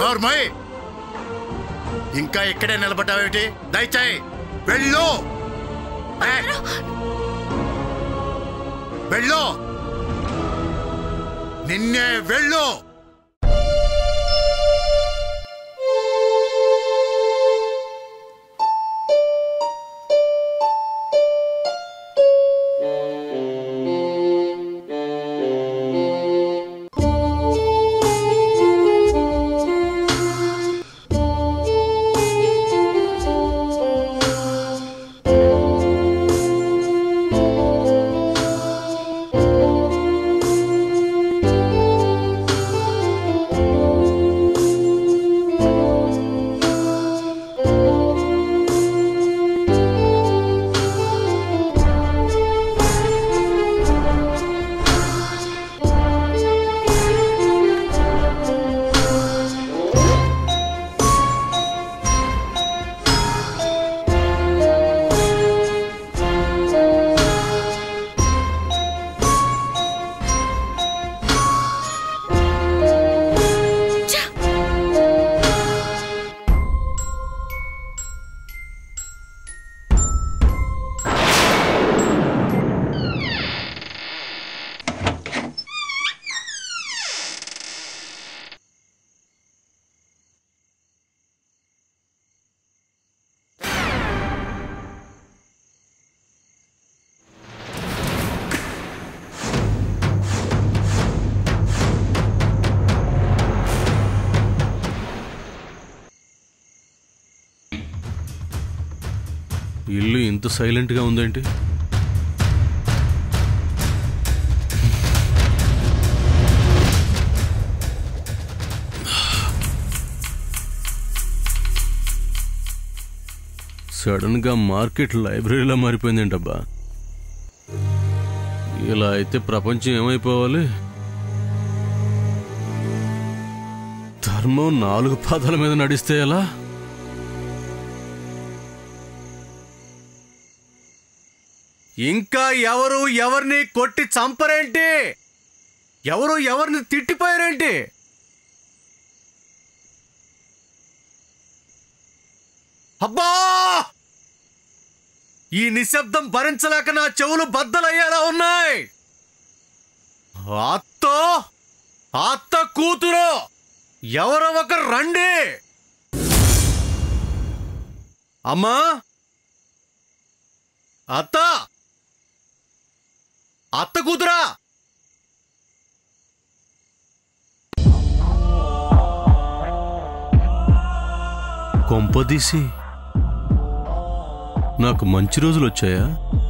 నోర్మయ్ ఇంకా ఇక్కడే నిలబడ్డావేమిటి దయచేయి వెళ్ళు ఏ, వెళ్ళు నిన్నే వెళ్ళు ఇల్లు ఇంత సైలెంట్గా ఉందేంటి సడన్గా మార్కెట్ లైబ్రరీలా మారిపోయిందేంటబ్బా ఇలా అయితే ప్రపంచం ఏమైపోవాలి ధర్మం నాలుగు పాదాల మీద నడిస్తే ఎలా ఇంకా ఎవరు ఎవరిని కొట్టి చంపరేంటి ఎవరు ఎవరిని తిట్టిపోయారేంటి అబ్బా ఈ నిశ్శబ్దం భరించలేక నా చెవులు బద్దలయ్యేలా ఉన్నాయి అత్త అత్త కూతురు ఎవరో ఒకరు రండి అమ్మా అత్త అత్త కూతురా కొంపదీసి నాకు మంచి రోజులు వచ్చాయా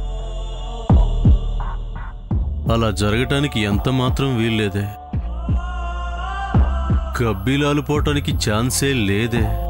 అలా జరగటానికి ఎంత మాత్రం వీల్లేదే కబ్బీలాలు పోవటానికి ఛాన్సే లేదే